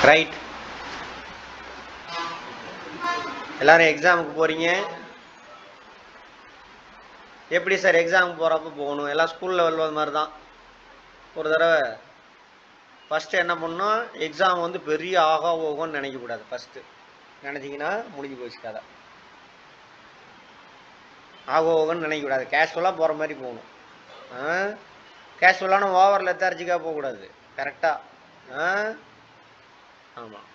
Right எல்லாரும் எக்ஸாமுக்கு போறீங்க எப்படி சார் எக்ஸாமுக்கு போகிறப்ப போகணும் எல்லாம் ஸ்கூல் லெவல் மாதிரி தான் ஒரு தடவை ஃபஸ்ட்டு என்ன பண்ணணும் எக்ஸாம் வந்து பெரிய ஆகா ஓகோன்னு நினைக்கக்கூடாது ஃபஸ்ட்டு நினச்சிங்கன்னா முடிஞ்சு போச்சு கதை ஆகோ ஓகோன்னு நினைக்கக்கூடாது கேஷுவலாக போகிற மாதிரி போகணும் ஆ கேஷுவலான ஓவர் லெத்தார்ஜிக்காக போகக்கூடாது கரெக்டாக ஆ ஆமாம்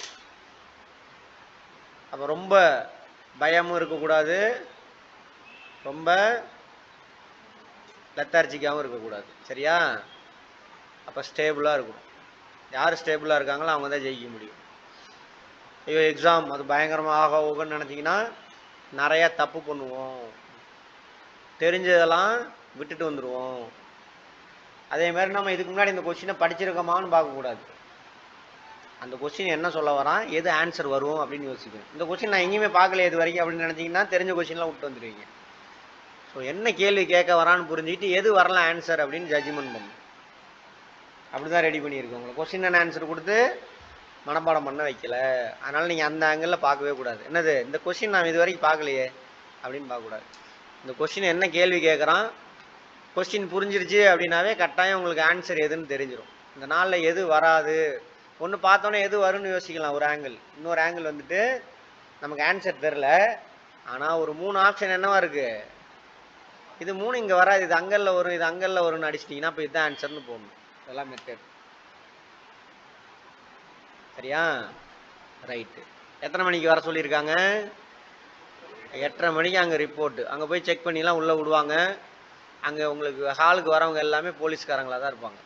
அப்போ ரொம்ப பயமும் இருக்கக்கூடாது ரொம்ப லெத்தார்ஜிக்காகவும் இருக்கக்கூடாது சரியா அப்போ ஸ்டேபிளாக இருக்கணும் யார் ஸ்டேபிளாக இருக்காங்களோ அவங்க தான் ஜெயிக்க முடியும் ஐயோ எக்ஸாம் அது பயங்கரமாக ஆக ஓகன்னு நினச்சிங்கன்னா நிறையா தப்பு பண்ணுவோம் தெரிஞ்சதெல்லாம் விட்டுட்டு வந்துடுவோம் அதே மாதிரி நம்ம இதுக்கு முன்னாடி இந்த கொஸ்டினை படிச்சிருக்கோமான்னு பார்க்கக்கூடாது அந்த கொஸ்டின் என்ன சொல்ல வரான் எது ஆன்சர் வரும் அப்படின்னு யோசிக்கணும் இந்த கொஸ்டின் நான் எங்கேயுமே பார்க்கல இது வரைக்கும் அப்படின்னு நினச்சிங்கன்னா தெரிஞ்ச கொஸ்டின்லாம் விட்டு வந்துடுவீங்க ஸோ என்ன கேள்வி கேட்க வரான்னு புரிஞ்சுக்கிட்டு எது வரலாம் ஆன்சர் அப்படின்னு ஜட்ஜ்மெண்ட் பண்ணணும் அப்படி தான் ரெடி பண்ணியிருக்கோம் உங்களை கொஸ்டின் ஆன்சர் கொடுத்து மனப்பாடம் பண்ண வைக்கல அதனால் நீங்கள் அந்த ஆங்கிளில் பார்க்கவே கூடாது என்னது இந்த கொஸ்டின் நான் இது வரைக்கும் பார்க்கலையே அப்படின்னு பார்க்கக்கூடாது இந்த கொஸ்டின் என்ன கேள்வி கேட்குறான் கொஸ்டின் புரிஞ்சிருச்சு அப்படின்னாவே கட்டாயம் உங்களுக்கு ஆன்சர் எதுன்னு தெரிஞ்சிடும் இந்த நாளில் எது வராது ஒன்று பார்த்தோன்னே எது வரும்னு யோசிக்கலாம் ஒரு ஆங்கிள் இன்னொரு ஆங்கிள் வந்துட்டு நமக்கு ஆன்சர் தெரில ஆனால் ஒரு மூணு ஆப்ஷன் என்னவா இருக்கு இது மூணு இங்கே வராது இது அங்கல்ல வரும் இது அங்கல்ல வரும்னு அடிச்சிட்டிங்கன்னா இப்போ இதுதான் ஆன்சர்னு போடணும் இதெல்லாம் மெத்தட் சரியா ரைட்டு எத்தனை மணிக்கு வர சொல்லியிருக்காங்க எட்டரை மணிக்கு அங்கே ரிப்போர்ட்டு அங்கே போய் செக் பண்ணிலாம் உள்ளே விடுவாங்க அங்கே உங்களுக்கு ஹாலுக்கு வரவங்க எல்லாமே போலீஸ்காரங்களாக தான் இருப்பாங்க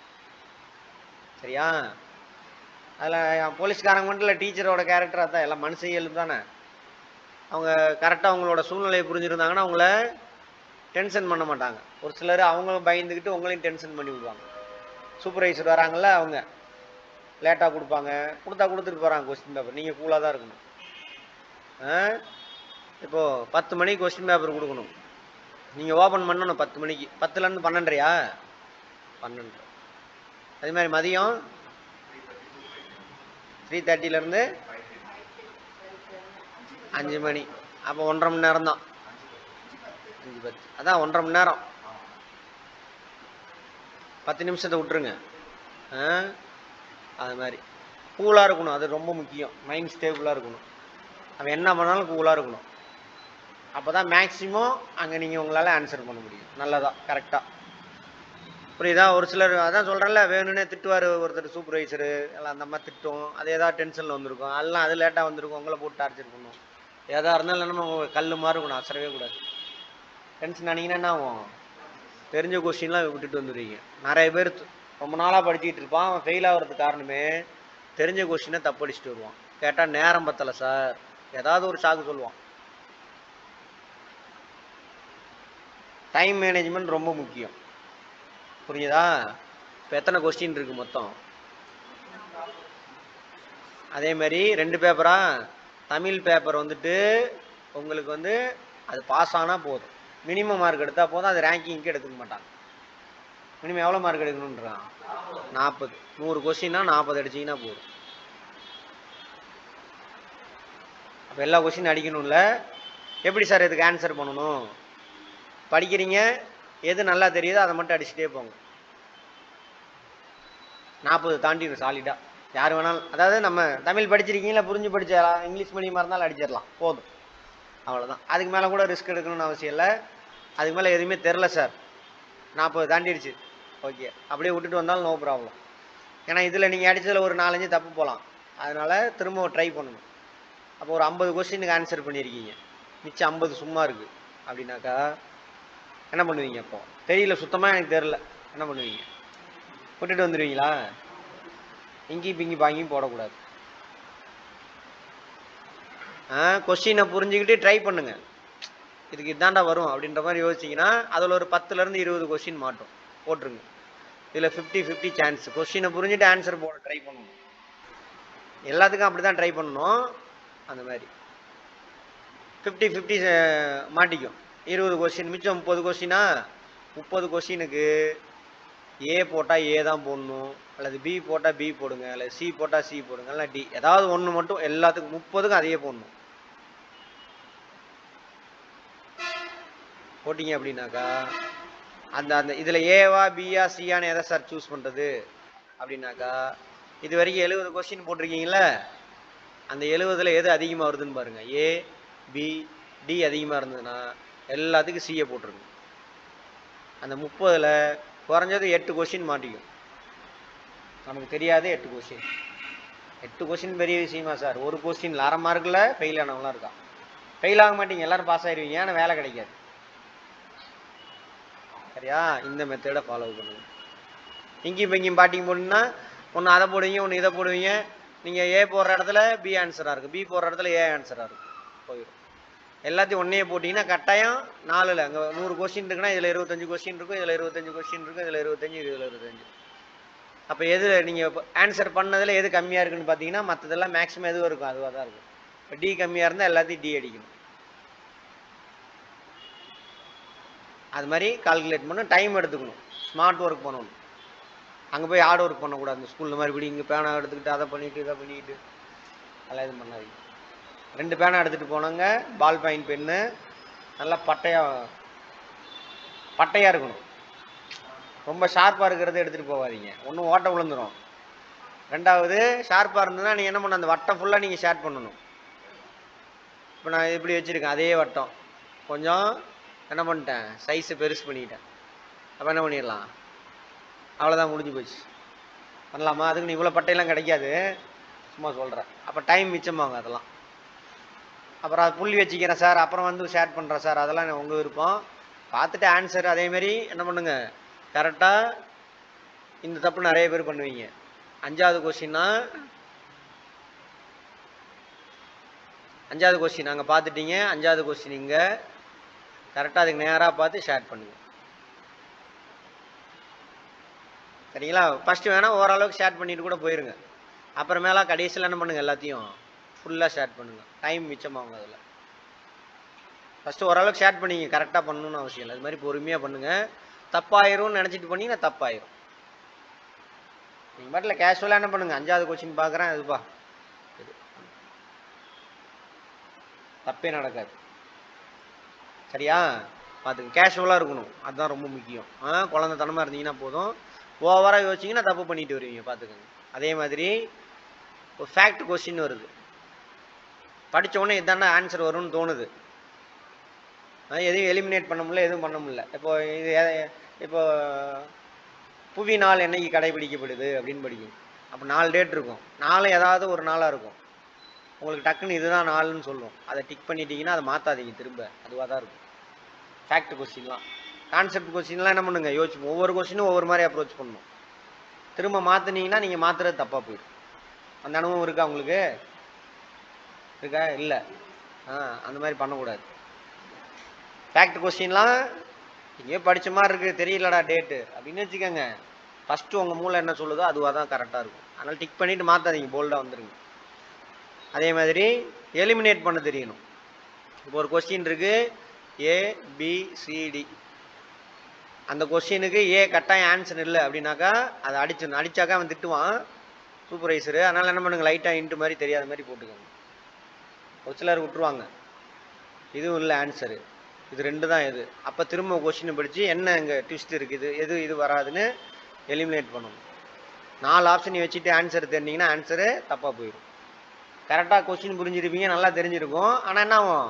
சரியா அதில் போலீஸ்காரங்க மட்டும் இல்லை டீச்சரோட கேரக்டர் அதான் எல்லாம் மனுஷ இயல்பு தானே அவங்க கரெக்டாக அவங்களோட சூழ்நிலையை புரிஞ்சுருந்தாங்கன்னா அவங்கள டென்ஷன் பண்ண மாட்டாங்க ஒரு சிலர் அவங்களும் பயந்துக்கிட்டு உங்களையும் டென்ஷன் பண்ணி விடுவாங்க சூப்பர்வைசர் வராங்கல்ல அவங்க லேட்டாக கொடுப்பாங்க கொடுத்தா கொடுத்துட்டு போகிறாங்க கொஸ்டின் பேப்பர் நீங்கள் கூலாக தான் இருக்கணும் ஆ இப்போது பத்து மணிக்கு கொஸ்டின் பேப்பர் கொடுக்கணும் நீங்கள் ஓப்பன் பண்ணணும் பத்து மணிக்கு பத்துலேருந்து பன்னெண்டரையா பன்னெண்டு அதே மாதிரி மதியம் த்ரீ தேர்ட்டிலேருந்து அஞ்சு மணி அப்போ ஒன்றரை மணி நேரம் தான் அஞ்சு பத்து அதான் ஒன்றரை மணி நேரம் பத்து நிமிஷத்தை விட்டுருங்க ஆ அது மாதிரி கூலாக இருக்கணும் அது ரொம்ப முக்கியம் மைண்ட் ஸ்டேபிளாக இருக்கணும் அவன் என்ன பண்ணாலும் கூலாக இருக்கணும் அப்போ தான் மேக்ஸிமம் அங்கே நீங்கள் உங்களால் ஆன்சர் பண்ண முடியும் நல்லதா கரெக்டாக புரியுதா ஒரு சிலர் அதான் சொல்கிறேன்ல வேணும்னே திட்டுவார் ஒருத்தர் சூப்பர்வைசரு எல்லாம் அந்த மாதிரி திட்டும் அது ஏதாவது டென்ஷனில் வந்திருக்கும் அதெல்லாம் அது லேட்டாக வந்திருக்கும் உங்களை போட்டு டார்ச்சர் பண்ணும் எதாக இருந்தாலும் நம்ம கல் மாதிரி இருக்கணும் அசரவே கூடாது டென்ஷன் ஆனீங்கன்னா என்ன ஆகும் தெரிஞ்ச கொஸ்டின்லாம் விட்டுட்டு வந்துடுவீங்க நிறைய பேர் து- ரொம்ப நாளாக படிச்சுக்கிட்டு இருப்பான் அவன் ஃபெயில் ஆகிறதுக்கு காரணமே தெரிஞ்ச கொஸ்டினை தப்படிச்சுட்டு வருவான் கேட்டால் நேரம் பத்தலை சார் ஏதாவது ஒரு சாக்கு சொல்லுவான் டைம் மேனேஜ்மெண்ட் ரொம்ப முக்கியம் புரியுதா இப்போ எத்தனை கொஸ்டின் இருக்கு மொத்தம் அதே மாதிரி ரெண்டு பேப்பரா தமிழ் பேப்பர் வந்துட்டு உங்களுக்கு வந்து அது பாஸ் ஆனால் போதும் மினிமம் மார்க் எடுத்தால் போதும் அது ரேங்கிங்க்கு எடுத்துக்க மாட்டாங்க மினிமம் எவ்வளோ மார்க் எடுக்கணுன்றான் நாற்பது நூறு கொஸ்டின்னா நாற்பது அடிச்சிங்கன்னா போதும் அப்போ எல்லா கொஸ்டின் அடிக்கணும்ல எப்படி சார் இதுக்கு ஆன்சர் பண்ணணும் படிக்கிறீங்க எது நல்லா தெரியுதோ அதை மட்டும் அடிச்சுட்டே போங்க நாற்பது தாண்டிடும் சாலிடாக யார் வேணாலும் அதாவது நம்ம தமிழ் படிச்சிருக்கீங்களா புரிஞ்சு படிச்ச இங்கிலீஷ் மீடியமாக இருந்தாலும் அடிச்சிடலாம் போதும் அவ்வளோதான் அதுக்கு மேலே கூட ரிஸ்க் எடுக்கணும்னு அவசியம் இல்லை அதுக்கு மேலே எதுவுமே தெரில சார் நாற்பது தாண்டிடுச்சு ஓகே அப்படியே விட்டுட்டு வந்தாலும் நோ ப்ராப்ளம் ஏன்னா இதில் நீங்கள் அடிச்சதில் ஒரு நாலஞ்சு தப்பு போகலாம் அதனால் திரும்ப ட்ரை பண்ணணும் அப்போ ஒரு ஐம்பது கொஸ்டினுக்கு ஆன்சர் பண்ணியிருக்கீங்க மிச்சம் ஐம்பது சும்மா இருக்குது அப்படின்னாக்கா என்ன பண்ணுவீங்க அப்போ தெரியல சுத்தமாக எனக்கு தெரில என்ன பண்ணுவீங்க விட்டுட்டு வந்துடுவீங்களா இங்கேயும் பிங்கி பாங்கியும் போடக்கூடாது ஆ கொஸ்டினை புரிஞ்சுக்கிட்டு ட்ரை பண்ணுங்க இதுக்கு இதாண்டா வரும் அப்படின்ற மாதிரி யோசிச்சிங்கன்னா அதில் ஒரு பத்துலேருந்து இருபது கொஸ்டின் மாட்டோம் போட்டுருங்க இதில் ஃபிஃப்டி ஃபிஃப்டி சான்ஸ் கொஸ்டினை புரிஞ்சுட்டு ஆன்சர் போட ட்ரை பண்ணணும் எல்லாத்துக்கும் அப்படி தான் ட்ரை பண்ணணும் அந்த மாதிரி ஃபிஃப்டி ஃபிஃப்டி மாட்டிக்கும் இருபது கொஸ்டின் மிச்சம் முப்பது கொஸ்டினா முப்பது கொஸ்டினுக்கு ஏ போட்டால் ஏ தான் போடணும் அல்லது பி போட்டால் பி போடுங்க அல்லது சி போட்டால் சி போடுங்க இல்லை டி ஏதாவது ஒன்று மட்டும் எல்லாத்துக்கும் முப்பதுக்கும் அதையே போடணும் போட்டிங்க அப்படின்னாக்கா அந்த அந்த இதில் ஏவா பியா சியான்னு எதை சார் சூஸ் பண்ணுறது அப்படின்னாக்கா இது வரைக்கும் எழுபது கொஸ்டின் போட்டிருக்கீங்களே அந்த எழுபதில் எது அதிகமாக வருதுன்னு பாருங்கள் ஏ பி டி அதிகமாக இருந்ததுன்னா எல்லாத்துக்கும் சியை போட்டுருங்க அந்த முப்பதில் குறைஞ்சது எட்டு கொஸ்டின் மாட்டிக்கும் நமக்கு தெரியாது எட்டு கொஸ்டின் எட்டு கொஸ்டின் பெரிய விஷயமா சார் ஒரு கொஸ்டின் அரை மார்க்கில் ஃபெயில் ஆனவங்களாம் இருக்கான் ஃபெயில் ஆக மாட்டீங்க எல்லாரும் பாஸ் ஆயிடுவீங்க ஏன்னா வேலை கிடைக்காது சரியா இந்த மெத்தடை ஃபாலோ பண்ணுங்க இங்கேயும் இங்கேயும் பாட்டிங் போடணும்னா ஒன்று அதை போடுவீங்க ஒன்று இதை போடுவீங்க நீங்கள் ஏ போடுற இடத்துல பி ஆன்சராக இருக்கும் பி போடுற இடத்துல ஏ ஆன்சராக இருக்கும் போயிடும் எல்லாத்தையும் ஒன்றையே போட்டிங்கன்னா கட்டாயம் நாலில் அங்கே நூறு கொஸ்டின் இருக்குன்னா இதில் இருபத்தஞ்சு கொஸ்டின் இருக்கும் இதில் இருபத்தஞ்சு கொஸ்டின் இருக்கும் இதில் இருபத்தஞ்சு இதில் இருபத்தஞ்சு அப்போ எது நீங்கள் ஆன்சர் பண்ணதில் எது கம்மியாக இருக்குன்னு பார்த்தீங்கன்னா மற்றதெல்லாம் மேக்ஸிமம் எதுவும் இருக்கும் அதுவாக தான் இருக்கும் இப்போ டி கம்மியாக இருந்தால் எல்லாத்தையும் டி அடிக்கணும் அது மாதிரி கால்குலேட் பண்ண டைம் எடுத்துக்கணும் ஸ்மார்ட் ஒர்க் பண்ணணும் அங்கே போய் ஹார்ட் ஒர்க் பண்ணக்கூடாது இந்த ஸ்கூலில் மாதிரி இப்படி இங்கே பேனா எடுத்துக்கிட்டு அதை பண்ணிட்டு இதை பண்ணிட்டு அதெல்லாம் எதுவும் பண்ணாதீங்க ரெண்டு பேனா எடுத்துகிட்டு போனாங்க பால் பாயிண்ட் பென்னு நல்லா பட்டையா பட்டையாக இருக்கணும் ரொம்ப ஷார்ப்பாக இருக்கிறத எடுத்துகிட்டு போகாதீங்க ஒன்றும் ஓட்டை விழுந்துடும் ரெண்டாவது ஷார்ப்பாக இருந்ததுன்னா நீங்கள் என்ன பண்ணணும் அந்த வட்டம் ஃபுல்லாக நீங்கள் ஷேர் பண்ணணும் இப்போ நான் இப்படி வச்சுருக்கேன் அதே வட்டம் கொஞ்சம் என்ன பண்ணிட்டேன் சைஸை பெருசு பண்ணிக்கிட்டேன் அப்போ என்ன பண்ணிடலாம் அவ்வளோதான் முடிஞ்சு போச்சு பண்ணலாமா அதுக்கு நீ இவ்வளோ பட்டையெல்லாம் கிடைக்காது சும்மா சொல்கிறேன் அப்போ டைம் மிச்சமாகும் அதெல்லாம் அப்புறம் அது புள்ளி வச்சுக்கிறேன் சார் அப்புறம் வந்து ஷேர் பண்ணுறேன் சார் அதெல்லாம் உங்கள் விருப்பம் பார்த்துட்டு ஆன்சர் அதேமாரி என்ன பண்ணுங்க கரெக்டாக இந்த தப்பு நிறைய பேர் பண்ணுவீங்க அஞ்சாவது கொஸ்டின்னா அஞ்சாவது கொஸ்டின் அங்கே பார்த்துட்டீங்க அஞ்சாவது கொஸ்டின் இங்கே கரெக்டாக அதுக்கு நேராக பார்த்து ஷேர் பண்ணுங்க சரிங்களா ஃபஸ்ட்டு வேணால் ஓரளவுக்கு ஷேர் பண்ணிட்டு கூட போயிருங்க அப்புறமேலா கடைசியில் என்ன பண்ணுங்க எல்லாத்தையும் ஃபுல்லாக ஷேர் பண்ணுங்க டைம் மிச்சமாகும் அதில் ஃபஸ்ட்டு ஓரளவுக்கு ஷேர் பண்ணிங்க கரெக்டாக பண்ணணும்னு அவசியம் இல்லை அது மாதிரி பொறுமையாக பண்ணுங்கள் தப்பாயிரும்னு நினச்சிட்டு பண்ணீங்கன்னா தப்பாயிரும் நீங்கள் பாட்டில் கேஷுவலாக என்ன பண்ணுங்க அஞ்சாவது கொஸ்டின் பார்க்குறேன் அதுப்பா இது தப்பே நடக்காது சரியா பார்த்துங்க கேஷுவலாக இருக்கணும் அதுதான் ரொம்ப முக்கியம் ஆ குழந்தைத்தனமாக இருந்தீங்கன்னா போதும் ஓவராக யோசிச்சிங்கன்னா தப்பு பண்ணிட்டு வருவீங்க பார்த்துக்கோங்க அதே மாதிரி ஒரு ஃபேக்ட் கொஸ்டின் வருது படிச்ச உடனே இதாண்டா ஆன்சர் வரும்னு தோணுது ஆ, எதையும் எலிமினேட் பண்ண முடியல எதுவும் பண்ண முடியல இப்போ இது எ- இப்போ புவி நாள் என்னைக்கு கடைபிடிக்கப்படுது அப்படின்னு படிக்கும் அப்போ நாலு டேட் இருக்கும் நாலு ஏதாவது ஒரு நாளாக இருக்கும் உங்களுக்கு டக்குன்னு இதுதான் நாளுன்னு சொல்லும் அதை டிக் பண்ணிட்டீங்கன்னா அதை மாற்றாதீங்க திரும்ப அதுவாக தான் இருக்கும் ஃபேக்ட் கொஸ்டின்லாம் கான்செப்ட் கொஸ்டின்லாம் என்ன பண்ணுங்க யோசிச்சு ஒவ்வொரு கொஸ்டினும் ஒவ்வொரு மாதிரி அப்ரோச் பண்ணணும் திரும்ப மாற்றினீங்கன்னா நீங்கள் மாற்றுறது தப்பாக போயிடும் அந்த அனுபவம் இருக்கா உங்களுக்கு இருக்கா இல்லை ஆ அந்த மாதிரி பண்ணக்கூடாது ஃபேக்ட் கொஸ்டின்லாம் எங்கேயோ படிச்ச மாதிரி இருக்குது தெரியலடா டேட்டு அப்படின்னு வச்சுக்கோங்க ஃபஸ்ட்டு உங்கள் மூளை என்ன சொல்லுதோ அதுவாக தான் கரெக்டாக இருக்கும் அதனால் டிக் பண்ணிவிட்டு மாற்றாதீங்க போல்டாக வந்துருங்க அதே மாதிரி எலிமினேட் பண்ண தெரியணும் இப்போ ஒரு கொஸ்டின் இருக்குது ஏ பி சிடி அந்த கொஸ்டினுக்கு ஏ கட்டாயம் ஆன்சர் இல்லை அப்படின்னாக்கா அதை அடிச்சு அடிச்சாக்கா அவன் திட்டுவான் சூப்பர்வைசரு அதனால் என்ன பண்ணுங்க லைட்டாக இன்ட்டு மாதிரி தெரியாத மாதிரி போட்டுக்கோங்க ஒரு சிலர் விட்டுருவாங்க இதுவும் இல்லை ஆன்சரு இது ரெண்டு தான் இது அப்போ திரும்ப கொஸ்டின் படித்து என்ன இங்கே ட்விஸ்ட் இருக்குது எது இது வராதுன்னு எலிமினேட் பண்ணணும் நாலு ஆப்ஷன் வச்சுட்டு ஆன்சர் தெரிஞ்சிங்கன்னா ஆன்சரு தப்பாக போயிடும் கரெக்டாக கொஸ்டின் புரிஞ்சிருப்பீங்க நல்லா தெரிஞ்சிருக்கும் ஆனால் என்ன ஆகும்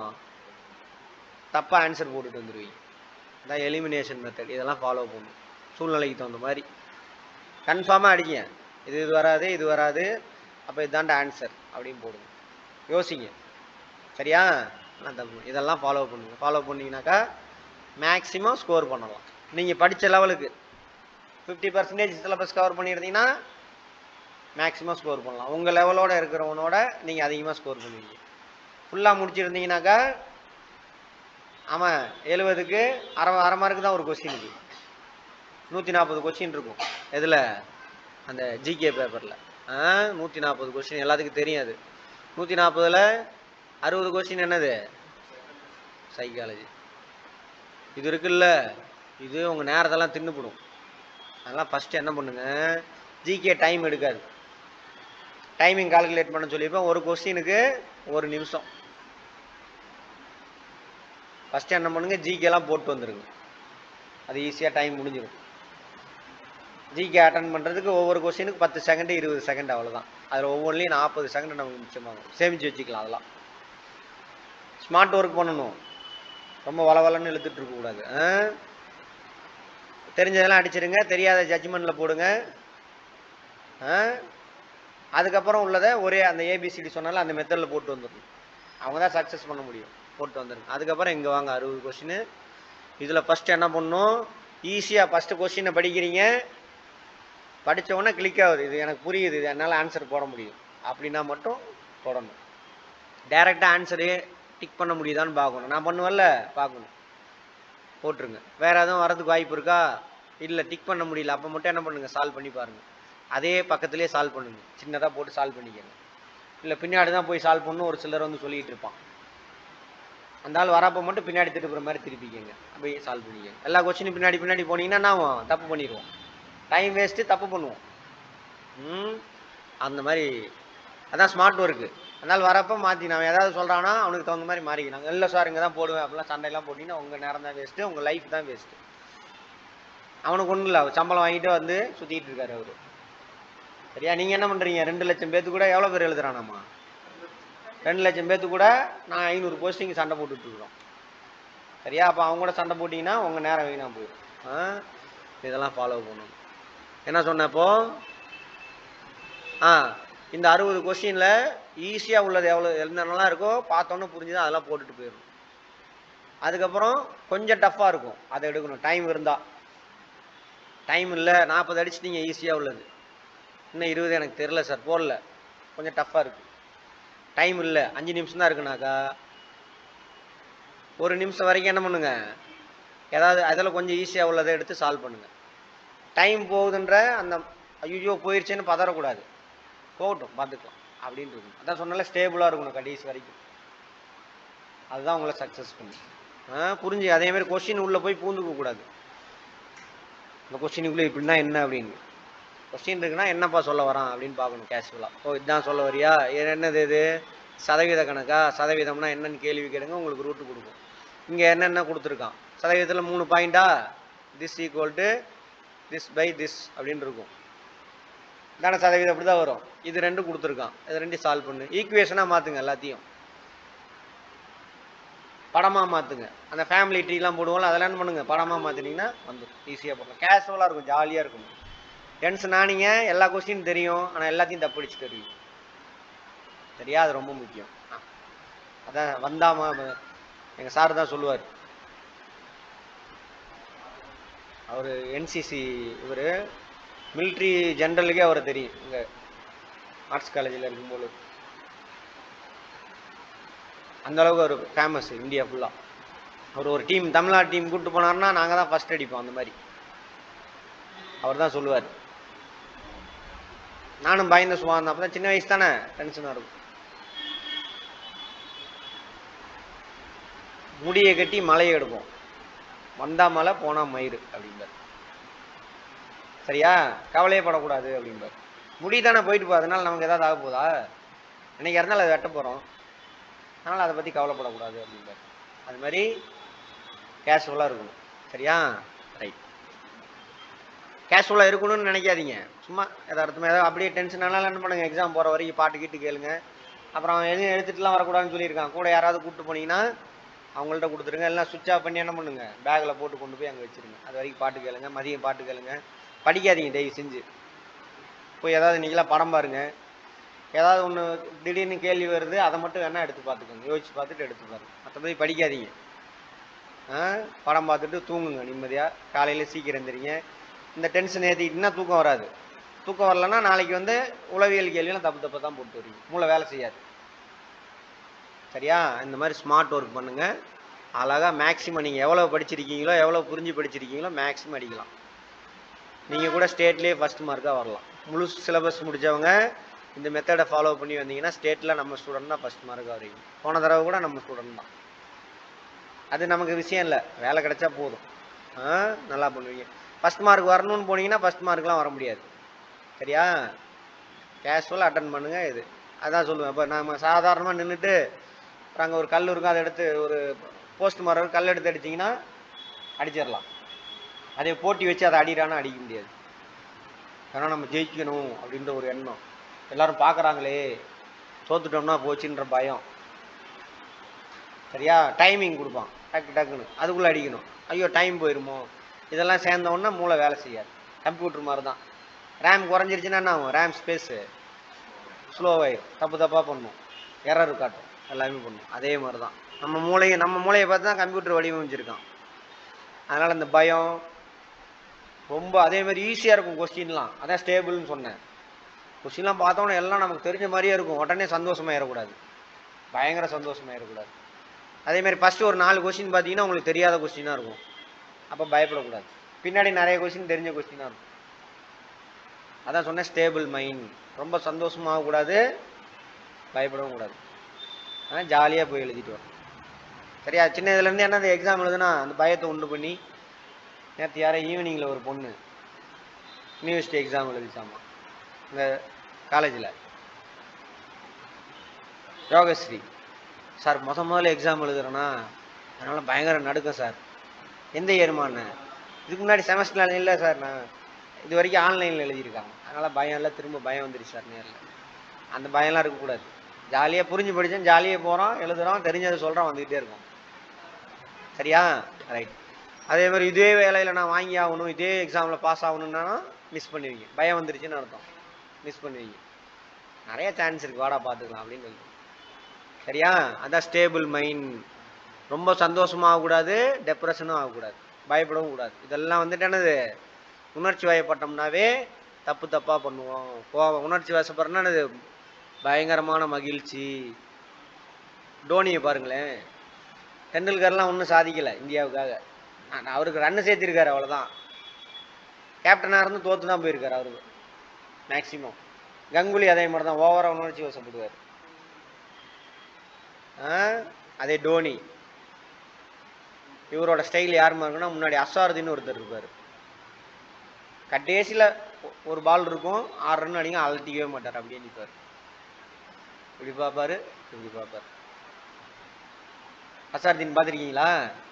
தப்பாக ஆன்சர் போட்டுட்டு வந்துடுவீங்க இதான் எலிமினேஷன் மெத்தட் இதெல்லாம் ஃபாலோ பண்ணணும் சூழ்நிலைக்கு தகுந்த மாதிரி கன்ஃபார்மாக அடிங்க இது இது வராது இது வராது அப்போ இதாண்ட ஆன்சர் அப்படின்னு போடுங்க யோசிங்க சரியா நான் தப்பு இதெல்லாம் ஃபாலோ பண்ணுங்க ஃபாலோ பண்ணீங்கன்னாக்கா மேக்ஸிமம் ஸ்கோர் பண்ணலாம் நீங்கள் படித்த லெவலுக்கு ஃபிஃப்டி பர்சன்டேஜ் சிலபஸ் கவர் பண்ணியிருந்தீங்கன்னா மேக்ஸிமம் ஸ்கோர் பண்ணலாம் உங்கள் லெவலோட இருக்கிறவனோட நீங்கள் அதிகமாக ஸ்கோர் பண்ணுவீங்க ஃபுல்லாக முடிச்சிருந்தீங்கன்னாக்கா ஆமாம் எழுபதுக்கு அரை அரை மார்க்கு தான் ஒரு கொஸ்டினுக்கு நூற்றி நாற்பது கொஸ்டின் இருக்கும் எதில் அந்த ஜிகே பேப்பரில் ஆ நூற்றி நாற்பது கொஸ்டின் எல்லாத்துக்கும் தெரியும் அது நூற்றி நாற்பதில் அறுபது கொஸ்டின் என்னது சைக்காலஜி இது இருக்குல்ல இது உங்கள் நேரத்தெல்லாம் தின்னுபிடும் அதெல்லாம் ஃபஸ்ட்டு என்ன பண்ணுங்க ஜிகே டைம் எடுக்காது டைமிங் கால்குலேட் பண்ண சொல்லியிருப்பேன் ஒரு கொஸ்டினுக்கு ஒரு நிமிஷம் ஃபஸ்ட்டு என்ன பண்ணுங்க ஜிகேலாம் போட்டு வந்துருங்க அது ஈஸியாக டைம் முடிஞ்சிடும் ஜிகே அட்டன் பண்ணுறதுக்கு ஒவ்வொரு கொஸ்டினுக்கு பத்து செகண்ட் இருபது செகண்ட் அவ்வளோதான் அதில் ஒவ்வொன்றிலையும் நாற்பது செகண்ட் நமக்கு மிச்சமாகும் சேமித்து வச்சுக்கலாம் அதெல்லாம் ஸ்மார்ட் ஒர்க் பண்ணணும் ரொம்ப வளவலன்னு இழுத்துட்டு இருக்கக்கூடாது ஆ? தெரிஞ்சதெல்லாம் அடிச்சிருங்க தெரியாத ஜட்ஜ்மெண்ட்டில் போடுங்க ஆ? அதுக்கப்புறம் உள்ளதை ஒரே அந்த ஏபிசிடி சொன்னாலும் அந்த மெத்தடில் போட்டு வந்துடணும் அவங்க தான் சக்ஸஸ் பண்ண முடியும் போட்டு வந்துருங்க அதுக்கப்புறம் இங்கே வாங்க அறுபது கொஸ்டின் இதில் ஃபஸ்ட்டு என்ன பண்ணணும் ஈஸியாக ஃபஸ்ட்டு கொஸ்டினை படிக்கிறீங்க படிச்ச உடனே கிளிக் ஆகுது இது எனக்கு புரியுது இது என்னால் ஆன்சர் போட முடியும் அப்படின்னா மட்டும் போடணும் டைரெக்டாக ஆன்சரு டிக் பண்ண முடியுதான்னு பார்க்கணும் நான் பண்ணுவேன்ல பார்க்கணும் போட்டுருங்க வேறு எதுவும் வரதுக்கு வாய்ப்பு இருக்கா இல்லை டிக் பண்ண முடியல அப்போ மட்டும் என்ன பண்ணுங்க சால்வ் பண்ணி பாருங்கள் அதே பக்கத்துலேயே சால்வ் பண்ணுங்க சின்னதாக போட்டு சால்வ் பண்ணிக்கங்க இல்லை பின்னாடி தான் போய் சால்வ் பண்ணணும் ஒரு சிலர் வந்து சொல்லிட்டு இருப்பான் அந்த ஆள் வரப்போ மட்டும் பின்னாடி திருப்புற மாதிரி திருப்பிக்கங்க அப்படியே சால்வ் பண்ணிக்கங்க எல்லா கொஸ்டினும் பின்னாடி பின்னாடி போனீங்கன்னா என்ன ஆகும்? தப்பு பண்ணிடுவோம் டைம் வேஸ்ட்டு தப்பு பண்ணுவோம் ம் அந்த மாதிரி அதான் ஸ்மார்ட் ஒர்க்கு அதனால் வரப்போ மாற்றி நான் ஏதாவது சொல்கிறான்னா அவனுக்கு தகுந்த மாதிரி மாறிக்கிறாங்க இல்லை சார் இங்கே தான் போடுவேன் அப்படிலாம் சண்டையெல்லாம் போட்டிங்கன்னா உங்கள் நேரம் தான் வேஸ்ட்டு உங்கள் லைஃப் தான் வேஸ்ட்டு அவனுக்கு ஒன்றும் இல்லை சம்பளம் வாங்கிட்டு வந்து சுற்றிட்டு இருக்காரு அவர் சரியா நீங்கள் என்ன பண்ணுறீங்க ரெண்டு லட்சம் பேத்து கூட எவ்வளோ பேர் எழுதுறானாம்மா ரெண்டு லட்சம் பேத்து கூட நான் ஐநூறு போஸ்டிங் சண்டை போட்டுட்டு இருக்கிறோம் சரியா அப்போ அவங்க கூட சண்டை போட்டிங்கன்னா உங்கள் நேரம் வீணாக போயிடும் ஆ இதெல்லாம் ஃபாலோ பண்ணணும் என்ன சொன்னப்போ ஆ இந்த அறுபது கொஸ்டினில் ஈஸியாக உள்ளது எவ்வளோ என்னென்னலாம் இருக்கோ பார்த்தோன்னே புரிஞ்சுதான் அதெல்லாம் போட்டுட்டு போயிடணும் அதுக்கப்புறம் கொஞ்சம் டஃப்பாக இருக்கும் அதை எடுக்கணும் டைம் இருந்தால் டைம் இல்லை நாற்பது அடிச்சிட்டீங்க ஈஸியாக உள்ளது இன்னும் இருபது எனக்கு தெரில சார் போடல கொஞ்சம் டஃப்பாக இருக்குது டைம் இல்லை அஞ்சு நிமிஷம் தான் இருக்குனாக்கா ஒரு நிமிஷம் வரைக்கும் என்ன பண்ணுங்க ஏதாவது அதில் கொஞ்சம் ஈஸியாக உள்ளதை எடுத்து சால்வ் பண்ணுங்க டைம் போகுதுன்ற அந்த ஐயோ போயிடுச்சேன்னு பதறக்கூடாது போகட்டும் பார்த்துக்கலாம் அப்படின்னு இருக்கும் அதான் சொன்னால ஸ்டேபிளாக இருக்கணும் கடைசி வரைக்கும் அதுதான் உங்களை சக்ஸஸ் பண்ணும் ஆ புரிஞ்சு அதே மாதிரி கொஸ்டின் உள்ளே போய் பூந்துக்க கூடாது இந்த கொஸ்டினுக்குள்ளே இப்படின்னா என்ன அப்படின்னு கொஸ்டின் இருக்குன்னா என்னப்பா சொல்ல வரான் அப்படின்னு பார்க்கணும் கேஷுவலாக ஓ இதுதான் சொல்ல வரியா இது என்னது இது சதவீத கணக்கா சதவீதம்னா என்னன்னு கேள்வி கேளுங்க உங்களுக்கு ரூட்டு கொடுக்கும் இங்கே என்னென்ன கொடுத்துருக்கான் சதவீதத்தில் மூணு பாயிண்டா this equal to this by this அப்படின்னு இருக்கும் தானே சதவீதம் அப்படி தான் வரும் இது ரெண்டும் கொடுத்துருக்கான் இது ரெண்டும் சால்வ் பண்ணு ஈக்குவேஷனாக மாற்றுங்க எல்லாத்தையும் படமாக மாற்றுங்க அந்த ஃபேமிலி ட்ரீலாம் போடுவோம்ல அதெல்லாம் என்ன பண்ணுங்க படமாக மாற்றினீங்கன்னா வந்துடும் ஈஸியாக போடலாம் கேஷுவலாக இருக்கும் ஜாலியாக இருக்கும் டென்ஷன் ஆனீங்க எல்லா கொஸ்டின் தெரியும் ஆனால் எல்லாத்தையும் தப்படிச்சு தெரியும் சரியா அது ரொம்ப முக்கியம் ஆ. அதான் வந்தாமா எங்கள் சார் தான் சொல்லுவார் அவர் என்சிசி இவர் மிலிட்ரி ஜென்ரலுக்கே அவரை தெரியும் இங்கே ஆர்ட்ஸ் காலேஜில் இருக்கும்போது அந்த அளவுக்கு ஒரு ஃபேமஸ் இந்தியா ஃபுல்லாக அவர் ஒரு டீம் தமிழ்நாடு டீம் கூப்பிட்டு போனார்னா நாங்கள் தான் ஃபர்ஸ்ட் அடிப்போம் அந்த மாதிரி அவர் தான் சொல்லுவார் நானும் பயந்த சும்மா இருந்தேன் அப்போ தான் சின்ன வயசு தானே டென்ஷனாக இருக்கும் முடியை கட்டி மலையை எடுப்போம் வந்தா மலை போனா மயிறு அப்படிம்பார் சரியா கவலையே படக்கூடாது அப்படிம்பார் முடி தானே போயிட்டு போ அதனால நமக்கு ஏதாவது ஆக போதா இன்னைக்கு இருந்தாலும் அதை வெட்ட போகிறோம் அதனால் அதை பற்றி கவலைப்படக்கூடாது அப்படிம்பார் அது மாதிரி கேஷுவலாக இருக்கணும் சரியா ரைட் கேஷுவலாக இருக்கணும்னு நினைக்காதீங்க சும்மா எதார்த்தமாக ஏதாவது அப்படியே டென்ஷன் ஆனாலும் என்ன பண்ணுங்க எக்ஸாம் போகிற வரைக்கும் பாட்டு கீட்டு கேளுங்க அப்புறம் எதுவும் எடுத்துட்டுலாம் வரக்கூடாதுன்னு சொல்லியிருக்கான் கூட யாராவது கூப்பிட்டு போனீங்கன்னா அவங்கள்ட்ட கொடுத்துருங்க எல்லாம் சுவிட்ச் ஆஃப் பண்ணி என்ன பண்ணுங்க பேக்கில் போட்டு கொண்டு போய் அங்கே வச்சிருங்க அது வரைக்கும் பாட்டு கேளுங்க மதியம் பாட்டு கேளுங்க படிக்காதீங்க தயவு செஞ்சு போய் ஏதாவது நீங்களாம் படம் பாருங்க ஏதாவது ஒன்று திடீர்னு கேள்வி வருது அதை மட்டும் வேணால் எடுத்து பார்த்துக்கோங்க யோசிச்சு பார்த்துட்டு எடுத்து பாருங்க மற்றபடி படிக்காதீங்க ஆ படம் பார்த்துட்டு தூங்குங்க நிம்மதியாக காலையில் சீக்கிரம் தெரியுங்க இந்த டென்ஷன் ஏற்றிக்கிட்டிங்கன்னா தூக்கம் வராது தூக்கம் வரலன்னா நாளைக்கு வந்து உளவியல் கேள்வியெல்லாம் தப்பு தப்பாக தான் போட்டு வரீங்க மூளை வேலை செய்யாது சரியா இந்த மாதிரி ஸ்மார்ட் ஒர்க் பண்ணுங்க அழகாக மேக்ஸிமம் நீங்கள் எவ்வளோ படிச்சிருக்கீங்களோ எவ்வளோ புரிஞ்சு படிச்சிருக்கீங்களோ மேக்ஸிமம் அடிக்கலாம் நீங்கள் கூட ஸ்டேட்லேயே ஃபஸ்ட் மார்க்காக வரலாம் முழு சிலபஸ் முடிச்சவங்க இந்த மெத்தடை ஃபாலோ பண்ணி வந்தீங்கன்னா ஸ்டேட்டில் நம்ம ஸ்டூடெண்ட் தான் ஃபஸ்ட் மார்க்காக வரீங்க போன தடவை கூட நம்ம ஸ்டூடெண்ட் தான் அது நமக்கு விஷயம் இல்லை வேலை கிடைச்சா போதும் ஆ நல்லா பண்ணுவீங்க ஃபஸ்ட் மார்க் வரணும்னு போனீங்கன்னா ஃபஸ்ட் மார்க்லாம் வர முடியாது சரியா கேஷுவல் அட்டன் பண்ணுங்க இது அதான் சொல்லுவேன் இப்போ நம்ம சாதாரணமாக நின்றுட்டு அப்புறம் அங்கே ஒரு கல் இருக்கும் அதை எடுத்து ஒரு போஸ்ட் மரம் கல் எடுத்து அடிச்சிங்கன்னா அடிச்சிடலாம் அதே போட்டி வச்சு அதை அடிடானா அடிக்க முடியாது ஏன்னா நம்ம ஜெயிக்கணும் அப்படின்ற ஒரு எண்ணம் எல்லாரும் பார்க்குறாங்களே தோத்துட்டோம்னா போச்சுன்ற பயம் சரியா டைமிங் கொடுப்பான் டக்கு டக்குன்னு அதுக்குள்ளே அடிக்கணும் ஐயோ டைம் போயிருமோ இதெல்லாம் சேர்ந்த உடனே மூளை வேலை செய்யாது கம்ப்யூட்டர் மாதிரி தான் ரேம் குறைஞ்சிருச்சுன்னா என்ன ஆகும் ரேம் ஸ்பேஸு ஸ்லோவாயிரும் தப்பு தப்பாக பண்ணும் எரர் காட்டும் எல்லாமே பண்ணும் அதே மாதிரி தான் நம்ம மூளையை நம்ம மூளையை பார்த்து தான் கம்ப்யூட்டர் வடிவமைச்சிருக்கான் அதனால் இந்த பயம் ரொம்ப அதே மாதிரி ஈஸியாக இருக்கும் கொஸ்டின்லாம் அதான் ஸ்டேபிள்னு சொன்னேன் கொஸ்டின்லாம் பார்த்தோன்னே எல்லாம் நமக்கு தெரிஞ்ச மாதிரியே இருக்கும் உடனே சந்தோஷமாயிடக்கூடாது பயங்கர சந்தோஷமாயிடக்கூடாது அதே மாதிரி ஃபஸ்ட்டு ஒரு நாலு கொஸ்டின் பார்த்தீங்கன்னா உங்களுக்கு தெரியாத கொஸ்டினாக இருக்கும் அப்போ பயப்படக்கூடாது பின்னாடி நிறைய கொஸ்டின் தெரிஞ்ச கொஸ்டினாக இருக்கும் அதான் சொன்னேன் ஸ்டேபிள் மைண்ட் ரொம்ப சந்தோஷமாகவும் கூடாது பயப்படவும் கூடாது ஆனால் ஜாலியாக போய் எழுதிட்டு வரும் சரியா சின்ன இதுலேருந்து என்ன அந்த எக்ஸாம் எழுதுனா அந்த பயத்தை உண்டு பண்ணி நேற்று யாரோ ஈவினிங்கில் ஒரு பொண்ணு யூனிவர்சிட்டி எக்ஸாம் எழுதிச்சாமா இந்த காலேஜில் யோகஸ்ரீ சார் முத முதல்ல எக்ஸாம் எழுதுறேன்னா அதனால் பயங்கர நடுக்கம் சார் எந்த இயருமான இதுக்கு முன்னாடி செமஸ்டரில் இல்லை சார் நான் இது வரைக்கும் ஆன்லைனில் எழுதியிருக்காங்க அதனால் பயம் இல்லை திரும்ப பயம் வந்துருச்சு சார் நேரில் அந்த பயம்லாம் இருக்கக்கூடாது ஜாலியாக புரிஞ்சு படித்தேன் ஜாலியாக போகிறோம் எழுதுகிறோம் தெரிஞ்சதை சொல்கிறோம் வந்துக்கிட்டே இருக்கோம் சரியா ரைட் அதே மாதிரி இதே வேலையில் நான் வாங்கி ஆகணும் இதே எக்ஸாமில் பாஸ் ஆகணும்னா மிஸ் பண்ணுவீங்க பயம் வந்துருச்சுன்னு அர்த்தம் மிஸ் பண்ணுவீங்க நிறைய சான்ஸ் இருக்குது வாடா பார்த்துக்கலாம் அப்படின்னு சொல்லி சரியா அதான் ஸ்டேபிள் மைண்ட் ரொம்ப சந்தோஷமும் ஆகக்கூடாது டெப்ரெஷனும் ஆகக்கூடாது பயப்படவும் கூடாது இதெல்லாம் வந்துட்டு என்னது உணர்ச்சி வயப்பட்டோம்னாவே தப்பு தப்பாக பண்ணுவோம் கோவம் உணர்ச்சி வசப்படுறோன்னா என்னது பயங்கரமான மகிழ்ச்சி டோனியை பாருங்களேன் டெண்டுல்கர்லாம் ஒன்றும் சாதிக்கலை இந்தியாவுக்காக ஆனா, அவருக்கு ரன்னு சேர்த்திருக்காரு அவ்வளோதான் கேப்டனாக இருந்து தோற்று தான் போயிருக்காரு அவருக்கு மேக்சிமம் கங்குலி அதே மாதிரி தான் ஓவராக உணர்ச்சி வசப்படுவார் ஆ, அதே டோனி இவரோட ஸ்டைல் யார் இருக்குன்னா முன்னாடி அசாரதின்னு ஒருத்தர் இருப்பார் கடைசியில் ஒரு பால் இருக்கும் ஆறு ரன் அடிங்க அழட்டிக்கவே மாட்டார் அப்படியே நிற்பார் இப்படி பார்ப்பாரு இப்படி பார்ப்பார் அசாருதீன் பார்த்துருக்கீங்களா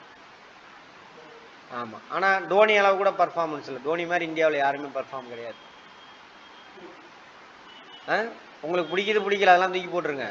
ஆமாம் ஆனால் டோனி அளவு கூட பர்ஃபார்மன்ஸ் இல்லை டோனி மாதிரி இந்தியாவில் யாருமே பர்ஃபார்ம் கிடையாது ஆ உங்களுக்கு பிடிக்குது பிடிக்கல அதெல்லாம் தூக்கி போட்டுருங்க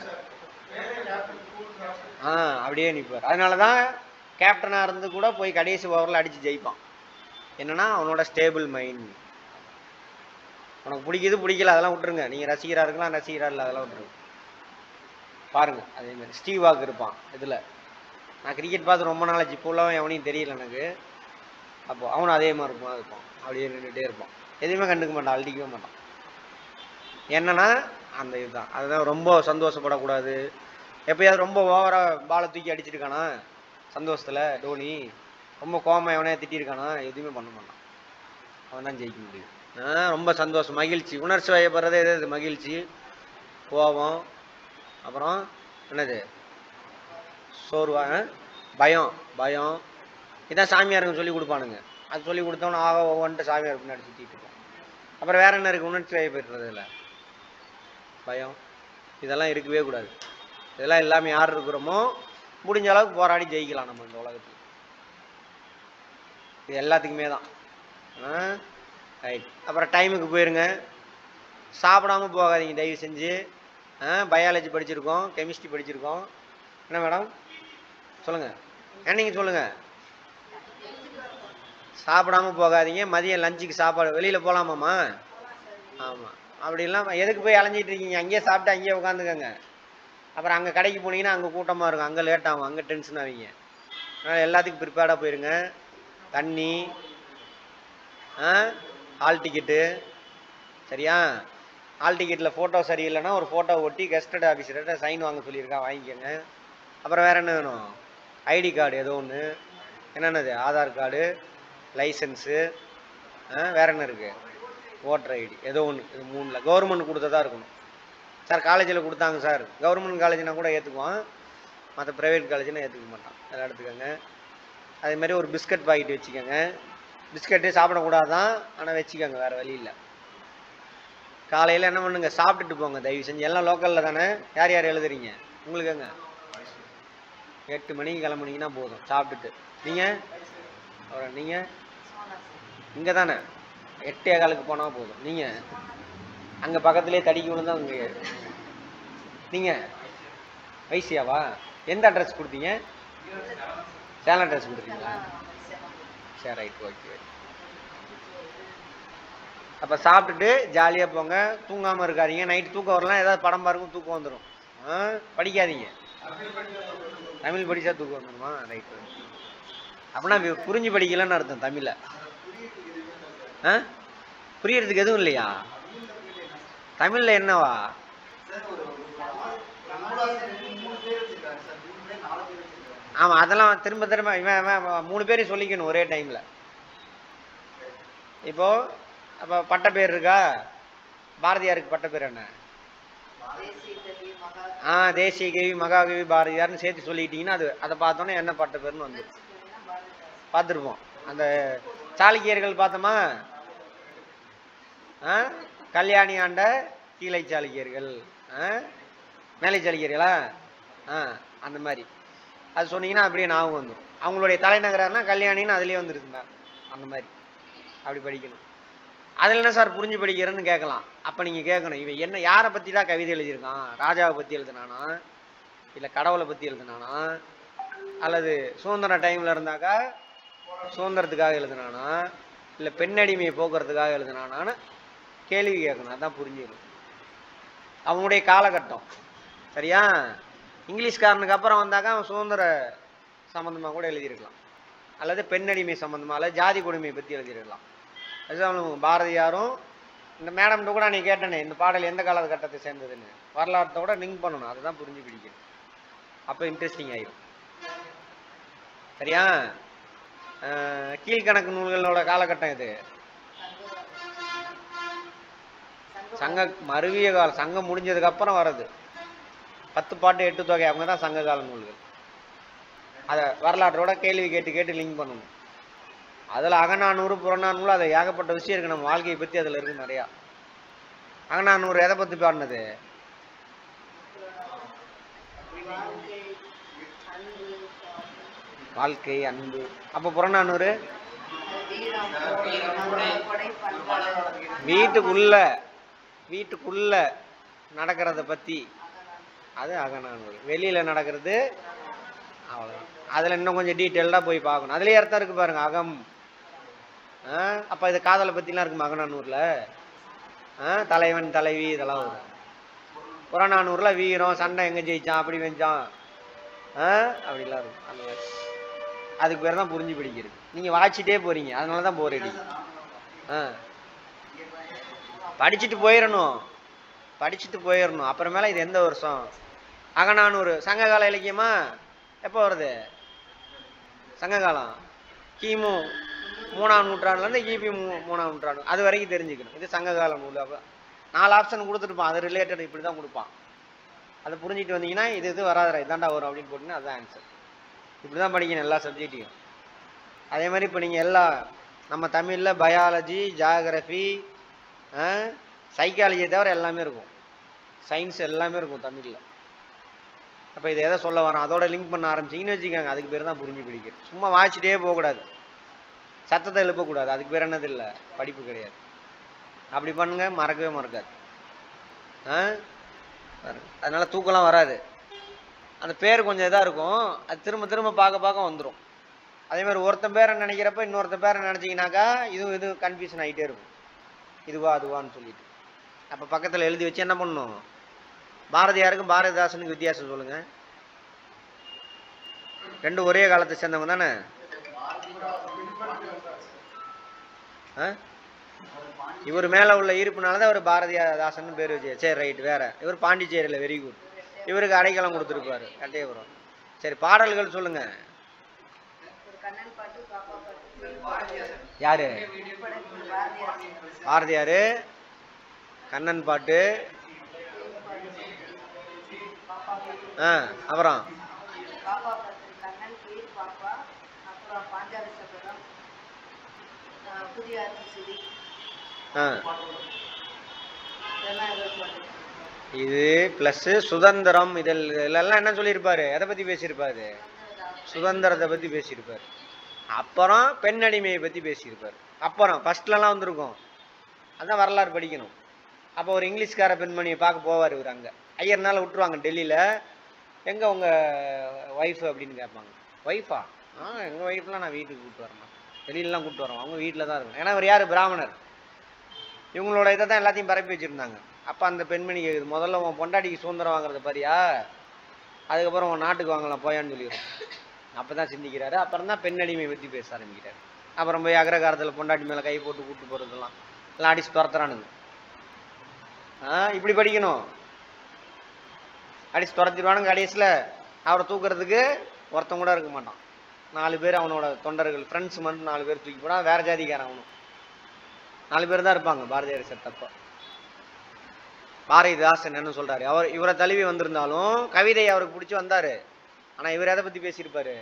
ஆ அப்படியே நிற்பார் அதனால தான் கேப்டனாக இருந்து கூட போய் கடைசி ஓவரில் அடித்து ஜெயிப்பான் என்னன்னா அவனோட ஸ்டேபிள் மைண்ட் உனக்கு பிடிக்குது பிடிக்கல அதெல்லாம் விட்டுருங்க நீங்கள் ரசிகராக இருக்கலாம் ரசிகரா இல்லை அதெல்லாம் விட்டுருங்க பாருங்க அதே மாதிரி ஸ்டீவ் வாக் இருப்பான் இதில் நான் கிரிக்கெட் பார்த்து ரொம்ப நாளாச்சு இப்போ உள்ளவன் எவனையும் தெரியல எனக்கு அப்போ அவனும் அதே மாதிரி இருப்பான் இருப்பான் அப்படியே நின்றுட்டே இருப்பான் எதுவுமே கண்டுக்க மாட்டான் அழட்டிக்கவே மாட்டான் என்னன்னா அந்த இதுதான் அதுதான் ரொம்ப சந்தோஷப்படக்கூடாது எப்பயாவது ரொம்ப ஓவராக பாலை தூக்கி அடிச்சிருக்கானா சந்தோஷத்தில் டோனி ரொம்ப கோமா எவனையா திட்டிருக்கானா எதுவுமே பண்ண மாட்டான் அவன் தான் ஜெயிக்க முடியும் ஆ, ரொம்ப சந்தோஷம் மகிழ்ச்சி உணர்ச்சி வயப்படுறது எது எது மகிழ்ச்சி கோபம் அப்புறம் என்னது சோர்வா ஆ? பயம் பயம் இதான் சாமியாருங்க சொல்லி கொடுப்பானுங்க அது சொல்லி கொடுத்தோன்னா ஆக ஒவ்வொன்ட்டு சாமியார் பின்னாடி சுற்றிட்டு இருக்கோம் அப்புறம் வேற என்ன இருக்குது உணர்ச்சி வயப்படுறதுல பயம் இதெல்லாம் இருக்கவே கூடாது இதெல்லாம் எல்லாமே யார் இருக்கிறோமோ முடிஞ்ச அளவுக்கு போராடி ஜெயிக்கலாம் நம்ம இந்த உலகத்தில் இது எல்லாத்துக்குமே தான் ரைட் அப்புறம் டைமுக்கு போயிருங்க சாப்பிடாம போகாதீங்க தயவு செஞ்சு பயாலஜி படிச்சிருக்கோம் கெமிஸ்ட்ரி படிச்சிருக்கோம் என்ன மேடம் சொல்லுங்கள் என்னங்க சொல்லுங்கள் சாப்பிடாம போகாதீங்க மதியம் லஞ்சுக்கு சாப்பாடு வெளியில் போகலாமாம்மா ஆமாம் அப்படி இல்லாமல் எதுக்கு போய் அலைஞ்சிட்டு இருக்கீங்க அங்கேயே சாப்பிட்டு அங்கேயே உட்காந்துக்கங்க அப்புறம் அங்கே கடைக்கு போனீங்கன்னா அங்கே கூட்டமாக இருக்கும் அங்கே லேட் ஆகும் அங்கே டென்ஷன் ஆவீங்க அதனால் எல்லாத்துக்கும் ப்ரிப்பேர்டாக போயிருங்க தண்ணி ஆ ஹால் டிக்கெட்டு சரியா ஹால் டிக்கெட்டில் ஃபோட்டோ சரியில்லைன்னா ஒரு ஃபோட்டோ ஒட்டி கெஸ்டட் ஆஃபீஸர்கிட்ட சைன் வாங்க சொல்லியிருக்கா வாங்கிக்கோங்க அப்புறம் வேறு என்ன வேணும் ஐடி கார்டு ஏதோ ஒன்று என்னென்னது ஆதார் கார்டு லைசன்ஸு வேற என்ன இருக்குது ஓட்டர் ஐடி ஏதோ ஒன்று இது மூணில் கவர்மெண்ட் கொடுத்ததா இருக்கணும் சார் காலேஜில் கொடுத்தாங்க சார் கவர்மெண்ட் காலேஜ்னா கூட ஏற்றுக்குவான் மற்ற ப்ரைவேட் காலேஜ்னா ஏற்றுக்க மாட்டான் அதெல்லாம் எடுத்துக்கோங்க அதே மாதிரி ஒரு பிஸ்கட் பாக்கெட் வச்சுக்கோங்க பிஸ்கட்டு சாப்பிடக்கூடாதான் ஆனால் வச்சுக்கோங்க வேறு வழி இல்லை காலையில் என்ன பண்ணுங்க சாப்பிட்டுட்டு போங்க தயவு செஞ்சு எல்லாம் லோக்கலில் தானே யார் யார் எழுதுறீங்க உங்களுக்குங்க எட்டு மணிக்கு கிளம்புனீங்கன்னா போதும் சாப்பிட்டுட்டு நீங்கள் அப்புறம் நீங்கள் இங்கே தானே எட்டே காலுக்கு போனால் போதும் நீங்கள் அங்கே பக்கத்துலேயே தடிக்க விழுந்தா அங்கே நீங்கள் வைசியாவா எந்த அட்ரஸ் கொடுத்தீங்க சேலம் அட்ரஸ் கொடுத்தீங்களா சரி ரைட் ஓகே அப்போ சாப்பிட்டுட்டு ஜாலியாக போங்க தூங்காமல் இருக்காதீங்க நைட் தூக்கம் வரலாம் ஏதாவது படம் பாருங்க தூக்கம் வந்துடும் ஆ படிக்காதீங்க தமிழ் படித்தா தூக்கம் வந்துடுமா ரைட் அப்படின்னா வி- புரிஞ்சு படிக்கலன்னு அர்த்தம் தமிழை ஆ புரியறதுக்கு எதுவும் இல்லையா தமிழில் என்னவா ஆமாம் அதெல்லாம் திரும்ப திரும்ப இவன் இவன் மூணு பேரையும் சொல்லிக்கணும் ஒரே டைமில் இப்போ அப்போ பட்ட பேர் இருக்கா பாரதியாருக்கு பட்ட பேர் என்ன ஆ தேசிய கவி மகாகவி பாரதியார்னு சேர்த்து சொல்லிக்கிட்டீங்கன்னா அது அதை பார்த்தோன்னே என்ன பட்ட பேர்னு வந்து பார்த்துருப்போம் அந்த சாளுக்கியர்கள் பார்த்தோமா ஆ கல்யாணி ஆண்ட கீழை சாளுக்கியர்கள் ஆ மேலை சாளுக்கியர்களா ஆ அந்த மாதிரி அது சொன்னீங்கன்னா அப்படியே ஞாபகம் வந்துடும் அவங்களுடைய தலைநகரம்னா கல்யாணின்னு அதுலேயே வந்துருக்குங்க அந்த மாதிரி அப்படி படிக்கணும் அதில் என்ன சார் புரிஞ்சு படிக்கிறேன்னு கேட்கலாம் அப்போ நீங்கள் கேட்கணும் இவன் என்ன யாரை பற்றி தான் கவிதை எழுதியிருக்கான் ராஜாவை பற்றி எழுதுனானா இல்லை கடவுளை பற்றி எழுதுனானா அல்லது சுதந்திர டைமில் இருந்தாக்கா சுதந்திரத்துக்காக எழுதுனானா இல்லை பெண்ணடிமையை போக்குறதுக்காக எழுதுனானான்னு கேள்வி கேட்கணும் அதான் புரிஞ்சுக்கணும் அவனுடைய காலகட்டம் சரியா இங்கிலீஷ்காரனுக்கு அப்புறம் வந்தாக்கா அவன் சுதந்திர சம்மந்தமாக கூட எழுதியிருக்கலாம் அல்லது பெண்ணடிமை சம்மந்தமாக அல்லது ஜாதி கொடுமையை பற்றி எழுதியிருக்கலாம் எக்ஸாம்பிள் பாரதியாரும் இந்த மேடம்கிட்ட கூட நீ கேட்டனே இந்த பாடல் எந்த காலகட்டத்தை சேர்ந்ததுன்னு வரலாற்றை கூட லிங்க் பண்ணணும் அதுதான் புரிஞ்சு பிடிக்கணும் அப்போ இன்ட்ரெஸ்டிங் ஆயிரும் சரியா அஹ் கீழ்கணக்கு நூல்களோட காலகட்டம் இது சங்க மருவிய காலம் சங்கம் முடிஞ்சதுக்கு அப்புறம் வர்றது பத்து பாட்டு எட்டு தொகை அவங்க தான் சங்க கால நூல்கள் அதை வரலாற்றோட கேள்வி கேட்டு கேட்டு லிங்க் பண்ணணும் அதில் அகநானூறு புறநானூறு அது ஏகப்பட்ட விஷயம் இருக்குது நம்ம வாழ்க்கையை பற்றி அதில் இருக்கு நிறையா அகநானூறு எதை பற்றி பாடினது வாழ்க்கை அன்பு அப்போ புறநானூறு வீட்டுக்குள்ள வீட்டுக்குள்ள நடக்கிறத பற்றி அது அகநானூறு வெளியில் நடக்கிறது அவ்வளோதான் அதில் இன்னும் கொஞ்சம் டீட்டெயில்டாக போய் பார்க்கணும் அதுலேயே அர்த்தம் இருக்கு பாருங்க அகம் அப்போ இது காதலை பற்றிலாம் இருக்குமா அகநானூரில் தலைவன் தலைவி இதெல்லாம் வரும் புறநானூரில் வீரம் சண்டை எங்கே ஜெயிச்சான் அப்படி வெஞ்சான் ஆ அப்படிலாம் இருக்கும் அந்த மாதிரி அதுக்கு பேர் தான் புரிஞ்சு பிடிக்கிறது நீங்கள் வாய்ச்சிட்டே போகிறீங்க அதனால தான் போர் அடி ஆ படிச்சுட்டு போயிடணும் படிச்சுட்டு போயிடணும் அப்புறமேல இது எந்த வருஷம் அகநானூறு சங்ககால இலக்கியமா எப்போ வருது சங்ககாலம் கிமு மூணாம் நூற்றாண்டுலேருந்து கிபி மூ மூணாம் நூற்றாண்டு அது வரைக்கும் தெரிஞ்சுக்கணும் இது சங்ககால நூல் அப்போ நாலு ஆப்ஷன் கொடுத்துருப்பான் அது ரிலேட்டட் இப்படி தான் கொடுப்பான் அதை புரிஞ்சுட்டு வந்தீங்கன்னா இது இது வராதுடா இதாண்டா வரும் அப்படின்னு போட்டிங்கன்னா அதுதான் ஆன்சர் இப்படி தான் படிக்கணும் எல்லா சப்ஜெக்ட்டையும் அதே மாதிரி இப்போ நீங்கள் எல்லா நம்ம தமிழில் பயாலஜி ஜாகிரஃபி சைக்காலஜியை தவிர எல்லாமே இருக்கும் சயின்ஸ் எல்லாமே இருக்கும் தமிழில் அப்போ இதை எதை சொல்ல வரோம் அதோட லிங்க் பண்ண ஆரம்பிச்சிங்கன்னு வச்சுக்கோங்க அதுக்கு பேர் தான் புரிஞ்சு பிடிக்கிறது சும்மா வாய்ச்சிட்டே போகக்கூடாது சத்தத்தை எழுப்பக்கூடாது அதுக்கு பேர் என்னது இல்லை படிப்பு கிடையாது அப்படி பண்ணுங்க மறக்கவே மறக்காது ஆ பாருங்க. அதனால தூக்கம்லாம் வராது அந்த பேர் கொஞ்சம் இதாக இருக்கும் அது திரும்ப திரும்ப பார்க்க பார்க்க வந்துடும் அதே மாதிரி ஒருத்தன் பேரை நினைக்கிறப்ப இன்னொருத்தன் பேரை நினச்சிங்கனாக்கா இதுவும் இதுவும் கன்ஃபியூஷன் ஆகிட்டே இருக்கும் இதுவா அதுவான்னு சொல்லிட்டு அப்போ பக்கத்தில் எழுதி வச்சு என்ன பண்ணணும் பாரதியாருக்கும் பாரதிதாசனுக்கு வித்தியாசம் சொல்லுங்க ரெண்டும் ஒரே காலத்தை சேர்ந்தவங்க தானே ஆ இவர் மேலே உள்ள ஈர்ப்புனால தான் அவர் பாரதிதாசன் பேர் வச்சு சரி ரைட் வேற இவர் பாண்டிச்சேரியில் வெரி குட் இவருக்கு அடைக்கலம் கொடுத்துருப்பாரு கட்டையபுரம் சரி பாடல்கள் சொல்லுங்க யாரு பாரதியாரு கண்ணன் பாட்டு ஆ அப்புறம் ஆஹ் புதிய அரசு ஆ இதெல்லாம் ஏதோ சொல்லுங்க இது ப்ளஸ்ஸு சுதந்திரம் இதில் இதெல்லாம் என்ன சொல்லியிருப்பாரு எதை பற்றி பேசியிருப்பாரு சுதந்திரத்தை பற்றி பேசியிருப்பார் அப்புறம் பெண் அடிமையை பற்றி பேசியிருப்பார் அப்புறம் ஃபஸ்ட்லலாம் வந்திருக்கும் அதான் வரலாறு படிக்கணும் அப்போ ஒரு இங்கிலீஷ்கார பெண்மணியை பார்க்க போவார் இவர் அங்கே ஐயர்னால விட்டுருவாங்க டெல்லியில் எங்கே உங்கள் ஒய்ஃபு அப்படின்னு கேட்பாங்க ஒய்ஃபா ஆ எங்கள் ஒய்ஃப்லாம் நான் வீட்டுக்கு கூப்பிட்டு வரேன் வெளியிலலாம் கூப்பிட்டு வரோம் அவங்க வீட்டில் தான் இருக்கும் ஏன்னா இவர் யார் பிராமணர் இவங்களோட இதை தான் எல்லாத்தையும் பரப்பி வச்சுருந்தாங்க அப்போ அந்த பெண்மணி கேட்குது முதல்ல உன் பொண்டாட்டிக்கு சுதந்திரம் வாங்குறத பாரியா அதுக்கப்புறம் உன் நாட்டுக்கு வாங்கலாம் போயான்னு சொல்லிடுறோம் அப்போ தான் சிந்திக்கிறாரு அப்புறம் தான் பெண் அடிமை பற்றி பேச ஆரம்பிக்கிறாரு அப்புறம் போய் அக்ரகாரத்தில் பொண்டாட்டி மேலே கை போட்டு கூட்டு போகிறதெல்லாம் எல்லாம் அடிச்சு துரத்துறானுங்க ஆ இப்படி படிக்கணும் அடிச்சு துரத்திடுவானுங்க கடைசியில் அவரை தூக்குறதுக்கு ஒருத்தன் கூட இருக்க மாட்டான் நாலு பேர் அவனோட தொண்டர்கள் ஃப்ரெண்ட்ஸ் மட்டும் நாலு பேர் தூக்கி போனா வேற ஜாதிக்காரன் அவனும் நாலு பேர் தான் இருப்பாங்க பாரதியார் செத்தப்போ பாரதிதாசன் என்ன சொல்றாரு அவர் இவரை தழுவி வந்திருந்தாலும் கவிதை அவருக்கு பிடிச்சி வந்தாரு ஆனா இவர் எதை பத்தி பேசியிருப்பாரு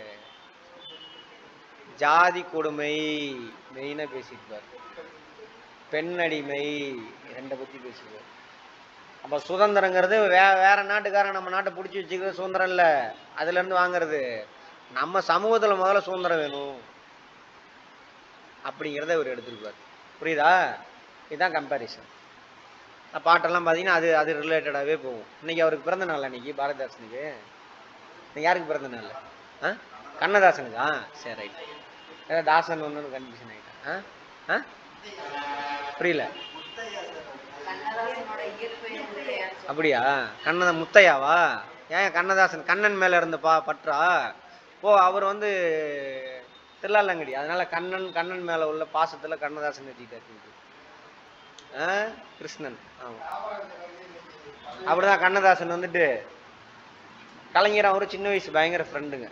ஜாதி கொடுமை மெயினா பேசியிருப்பாரு பெண் அடிமை ரெண்டை பத்தி பேசியிருப்பாரு அப்ப சுதந்திரங்கிறது வே வேற நாட்டுக்காரன் நம்ம நாட்டை பிடிச்சி வச்சுக்கிறது சுதந்திரம் இல்ல அதுல இருந்து வாங்குறது நம்ம சமூகத்துல முதல்ல சுதந்திரம் வேணும் அப்படிங்கிறத இவர் எடுத்திருப்பார் புரியுதா இதுதான் கம்பேரிசன் பாட்டெல்லாம் பார்த்தீங்கன்னா அது அது ரிலேட்டடாகவே போகும் இன்னைக்கு அவருக்கு பிறந்த நாள் அன்னைக்கு பாரதிதாசனுக்கு இன்னைக்கு யாருக்கு பிறந்த நாள் ஆ கண்ணதாசனுக்கா சரி ரைட் ஏதோ தாசன் ஒன்று கன்ஃபியூஷன் ஆகிட்டேன் ஆ ஆ புரியல கண்ணதாசனோட இயற்பெயர் முத்தையான்னு சொல்லுவாங்க. அப்படியா கண்ணத முத்தையாவா ஏன் கண்ணதாசன் கண்ணன் மேல இருந்த பா பற்றா ஓ அவர் வந்து திருளாலங்கடி அதனால கண்ணன் கண்ணன் மேல உள்ள பாசத்துல கண்ணதாசன் எழுதிட்டாரு ஆ கிருஷ்ணன் ஆமா அப்படிதான் கண்ணதாசன் வந்துட்டு கலைஞர் அவரு சின்ன வயசு பயங்கர ஃப்ரெண்டுங்க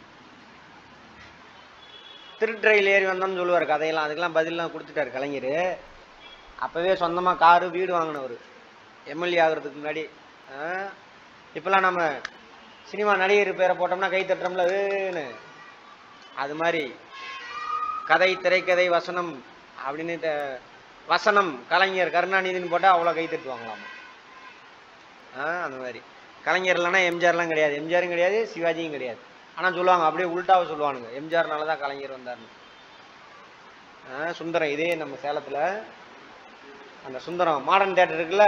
திருட்டுறையில் ஏறி வந்தோம்னு சொல்லுவார் கதையெல்லாம் அதுக்கெல்லாம் பதிலாம் கொடுத்துட்டாரு கலைஞர் அப்பவே சொந்தமா காரு வீடு வாங்கினவர் எம்எல்ஏ ஆகுறதுக்கு முன்னாடி ஆ, இப்பெல்லாம் நம்ம சினிமா நடிகர் பேரை போட்டோம்னா கை தட்டுறோம்ல வேணு அது மாதிரி கதை திரைக்கதை வசனம் அப்படின்னு த- வசனம் கலைஞர் கருணாநிதினு போட்டால் அவ்வளோ கை தட்டுவாங்களாமா ஆ அந்த மாதிரி கலைஞர் இல்லைன்னா எம்ஜிஆர்லாம் கிடையாது எம்ஜிஆரும் கிடையாது சிவாஜியும் கிடையாது ஆனால் சொல்லுவாங்க அப்படியே உல்டாவை சொல்லுவானுங்க எம்ஜிஆர்னால தான் கலைஞர் வந்தார்னு ஆ சுந்தரம் இதே நம்ம சேலத்தில் அந்த சுந்தரம் மாடர்ன் தேட்டர் இருக்குல்ல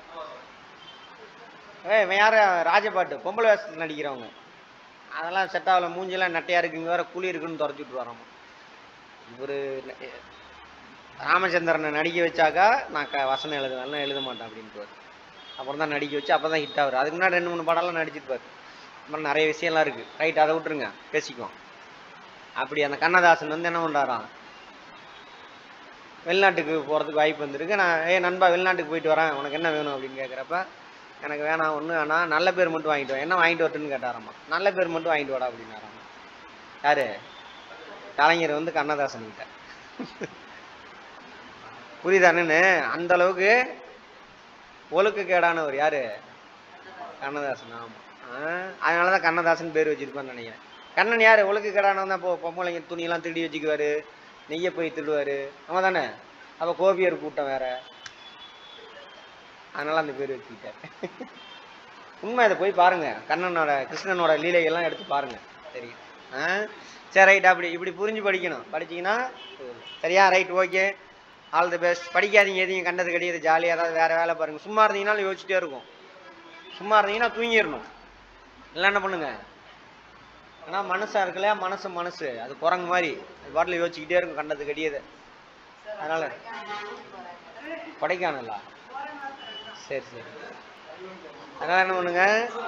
ஏய் இவன் யாரு ராஜபாட்டு பொம்பளை வேஷத்தில் நடிக்கிறவங்க அதெல்லாம் செட் ஆகல மூஞ்சிலாம் நட்டையா இருக்கு இங்க வேற குழி இருக்குன்னு துரத்தி விட்டுருவாராமா இவரு ந- எ- ராமச்சந்திரனை நடிக்க வச்சாக்கா நான் க வசனம் எழுதுவேன் எழுத மாட்டேன் அப்படின்ட்டு அப்புறம் தான் நடிக்க வச்சு அப்போ தான் ஹிட் ஆகுது அதுக்கு முன்னாடி ரெண்டு மூணு படம்லாம் நடிச்சிருப்பாரு அப்புறம் நிறைய விஷயம்லாம் இருக்கு ரைட் அதை விட்டுருங்க பேசிக்குவோம் அப்படி அந்த கண்ணதாசன் வந்து என்ன பண்றாராம் வெளிநாட்டுக்கு போகிறதுக்கு வாய்ப்பு வந்திருக்கு நான் ஏய் நண்பா வெளிநாட்டுக்கு போயிட்டு வரேன் உனக்கு என்ன வேணும் அப்படின்னு கேட்குறப்ப எனக்கு வேணாம் ஒன்று வேணாம் நல்ல பேர் மட்டும் வாங்கிட்டு வா என்ன வாங்கிட்டு வரட்டுன்னு கேட்டாராம்மா நல்ல பேர் மட்டும் வாங்கிட்டு வாடா அப்படின்னாராம்மா யாரு கலைஞர் வந்து கண்ணதாசன் கிட்ட புரியுதானு அந்த அளவுக்கு ஒழுக்கக்கேடானவர் யாரு கண்ணதாசன் ஆமா ஆஹ் அதனால தான் கண்ணதாசன் பேர் வச்சிருப்பான்னு நினைக்கிறேன் கண்ணன் யாரு ஒழுக்கக்கேடானவன் தான் இப்போ பொம்பளைங்க துணியெல்லாம் திருடி வச்சுக்குவாரு நெய்யை போய் திருடுவாரு ஆமா தானே அப்போ கோபியர் கூட்டம் வேற அதனால அந்த பேர் வச்சுக்கிட்டார் உண்மை இதை போய் பாருங்க கண்ணனோட கிருஷ்ணனோட லீலைகள்லாம் எடுத்து பாருங்க தெரியும் ஆ சரி ரைட் அப்படி இப்படி புரிஞ்சு படிக்கணும் படிச்சீங்கன்னா போதும். சரியா right okay all the best படிக்காதீங்க எதையும் கண்டது கிடையாது ஜாலியாக ஏதாவது வேற வேலை பாருங்க சும்மா இருந்தீங்கன்னாலும் யோசிச்சுட்டே இருக்கும் சும்மா இருந்தீங்கன்னா தூங்கிடணும் இல்லை என்ன பண்ணுங்க ஆனா மனசா இருக்குல்ல மனசு மனசு அது குரங்கு மாதிரி அது பாட்டில் யோசிச்சுக்கிட்டே இருக்கும் கண்டது கடியது அதனால கொடைக்கானலா சரி சரி அதனால என்ன பண்ணுங்க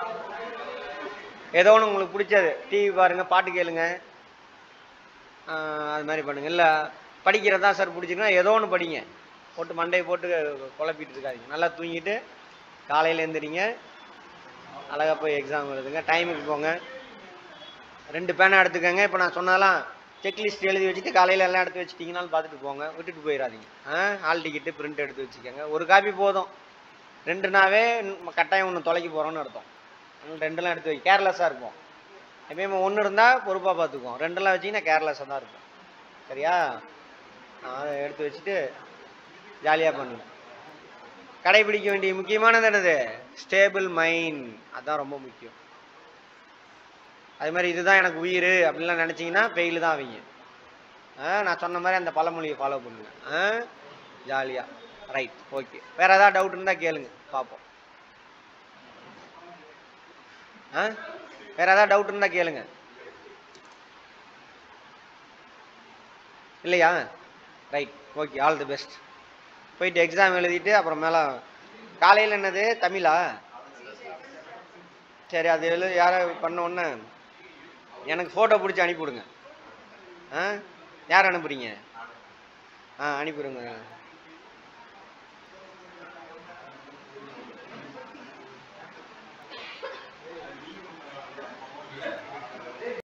ஏதோ ஒன்று உங்களுக்கு பிடிச்சது டிவி பாருங்க பாட்டு கேளுங்க ஆஹ் அது மாதிரி பண்ணுங்க இல்லை படிக்கிறதா சார் பிடிச்சிருக்குன்னா ஏதோ ஒன்று படிங்க போட்டு மண்டையை போட்டு குழப்பிட்டு இருக்காதீங்க நல்லா தூங்கிட்டு காலையில் எழுந்திரிங்க அழகா போய் எக்ஸாம் எழுதுங்க டைமுக்கு போங்க ரெண்டு பேனா எடுத்துக்கோங்க இப்போ நான் சொன்னதெல்லாம் செக்லிஸ்ட் எழுதி வச்சுட்டு காலையில் எல்லாம் எடுத்து வச்சிட்டிங்கனாலும் பார்த்துட்டு போங்க விட்டுட்டு போயிடாதீங்க ஆ ஹால் டிக்கெட்டு பிரிண்ட் எடுத்து வச்சுக்கோங்க ஒரு காப்பி போதும் ரெண்டுனாவே இன்னும் கட்டாயம் ஒன்று தொலைக்க போகிறோன்னு அர்த்தம் அதனால ரெண்டுலாம் எடுத்து வை கேர்லெஸ்ஸாக இருப்போம் எப்பயுமே ஒன்று இருந்தால் பொறுப்பாக பார்த்துக்குவோம் ரெண்டெல்லாம் வச்சிங்கன்னா கேர்லெஸ்ஸாக தான் இருக்கும் சரியா அதை எடுத்து வச்சுட்டு ஜாலியாக பண்ணுங்க கடைபிடிக்க வேண்டிய முக்கியமானது என்னது ஸ்டேபிள் மைண்ட் அதான் ரொம்ப முக்கியம் அது மாதிரி இதுதான் எனக்கு உயிர் அப்படின்லாம் நினச்சிங்கன்னா ஃபெயிலு தான் அவங்க ஆ நான் சொன்ன மாதிரி அந்த பழமொழியை ஃபாலோ பண்ணுங்க ஆ ஜாலியாக ரைட் ஓகே வேறு ஏதாவது டவுட் இருந்தால் கேளுங்க பார்ப்போம் ஆ வேறு ஏதாவது டவுட் இருந்தால் கேளுங்க இல்லையா right okay all the best போயிட்டு எக்ஸாம் எழுதிட்டு அப்புறமேல காலையில் என்னது தமிழா சரி அது எழு யாரை பண்ண உடனே எனக்கு ஃபோட்டோ பிடிச்சி அனுப்பிவிடுங்க ஆ யார் அனுப்புறீங்க ஆ அனுப்பிவிடுங்க